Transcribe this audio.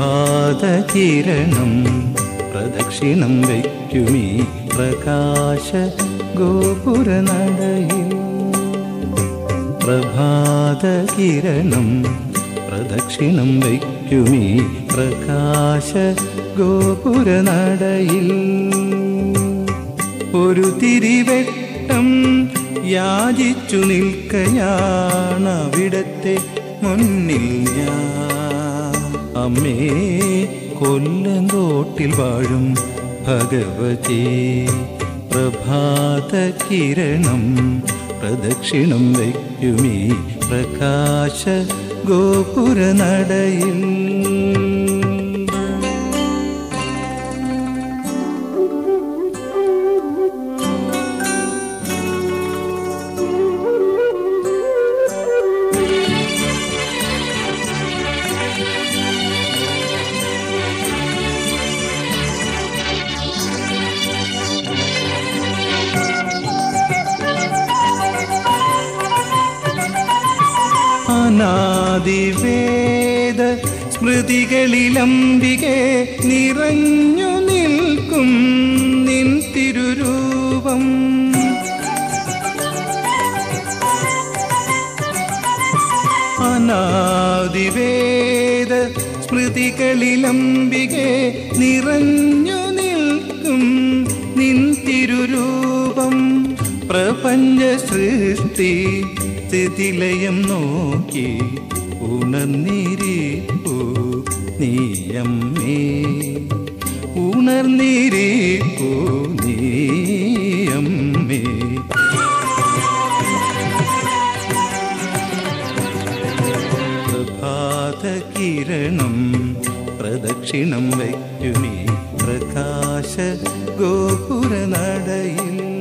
പ്രഭാതകിരണം പ്രദക്ഷിണം വയ്ക്കുമീ പ്രകാശ ഗോപുരനടയിൽ പ്രഭാതകിരണം പ്രദക്ഷിണം വയ്ക്കുമീ പ്രകാശ ഗോപുരനടയിൽ ഒരു തിരിവെട്ടം യാചിച്ചു നിൽക്കയാണവിടത്തെ മുന്നിൽ ഞാൻ അമ്മേ കൊല്ലങ്കോട്ടിൽ വാഴും ഭഗവതി പ്രഭാതകിരണം പ്രദക്ഷിണം വയ്ക്കുമീ പ്രകാശ ഗോപുരനടയിൽ അനാദിവേദ സ്മൃതികളിലംബികെ നിറഞ്ഞു നിൽക്കും നിൻ തിരുരൂപം അനാദിവേദ സ്മൃതികളിലംബികെ നിറഞ്ഞു നിൽക്കും നിൻ തിരുരൂപം പ്രപഞ്ച സൃഷ്ടി സ്ഥിതിലയം നോക്കി ഉണർന്നിരിപ്പു നീയമ്മേ ഉണർന്നിരിപ്പു നീയമ്മേ പ്രഭാതകിരണം പ്രദക്ഷിണം വയ്ക്കുമീ പ്രകാശ ഗോപുരനടയിൽ